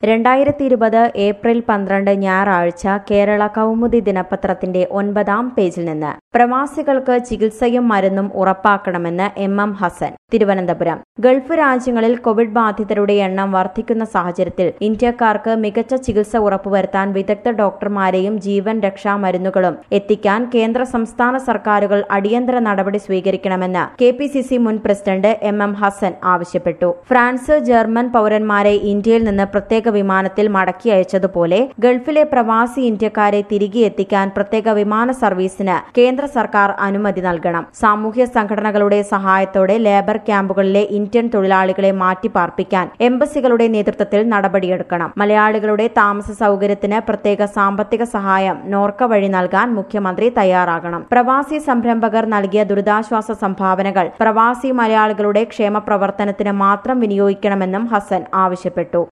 രണ്ടായിരത്തി ഇരുപത് ഏപ്രിൽ പന്ത്രണ്ട് ഞായറാഴ്ച കേരള കൗമുദി ദിനപത്രത്തിന്റെ ഒൻപതാം പേജിൽ നിന്ന് പ്രവാസികൾക്ക് ചികിത്സയും മരുന്നും ഉറപ്പാക്കണമെന്ന് M M Hassan Thiruvananthapuram Gulf രാജ്യങ്ങളിൽ കോവിഡ് ബാധിതരുടെ എണ്ണം വർദ്ധിക്കുന്ന സാഹചര്യത്തിൽ ഇന്ത്യക്കാർക്ക് മികച്ച ചികിത്സ ഉറപ്പുവരുത്താൻ വിദഗ്ധ ഡോക്ടർമാരെയും ജീവൻ രക്ഷാ മരുന്നുകളും എത്തിക്കാൻ കേന്ദ്ര സംസ്ഥാന സർക്കാരുകൾ അടിയന്തര നടപടി സ്വീകരിക്കണമെന്ന് കെ പി സി സി മുൻ പ്രസിഡന്റ് എം എം ഹസൻ ആവശ്യപ്പെട്ടു ഫ്രാൻസ് ജർമ്മൻ പൌരന്മാരെ ഇന്ത്യയിൽ നിന്ന് പ്രത്യേക വിമാനത്തിൽ മടക്കി അയച്ചതുപോലെ ഗൾഫിലെ പ്രവാസി ഇന്ത്യക്കാരെ തിരികെ എത്തിക്കാൻ പ്രത്യേക വിമാന സർവീസിന് കേന്ദ്ര സർക്കാർ അനുമതി നൽകണം സാമൂഹ്യ സംഘടനകളുടെ സഹായത്തോടെ ലേബർ ക്യാമ്പുകളിലെ ഇന്ത്യൻ തൊഴിലാളികളെ മാറ്റിപ്പാർപ്പിക്കാൻ എംബസികളുടെ നേതൃത്വത്തിൽ നടപടിയെടുക്കണം മലയാളികളുടെ താമസ സൌകര്യത്തിന് പ്രത്യേക സാമ്പത്തിക സഹായം നോർക്ക വഴി നൽകാൻ മുഖ്യമന്ത്രി തയ്യാറാകണം പ്രവാസി സംരംഭകർ നൽകിയ ദുരിതാശ്വാസ സംഭാവനകൾ പ്രവാസി മലയാളികളുടെ ക്ഷേമ പ്രവർത്തനത്തിന് മാത്രം വിനിയോഗിക്കണമെന്നും ഹസൻ ആവശ്യപ്പെട്ടു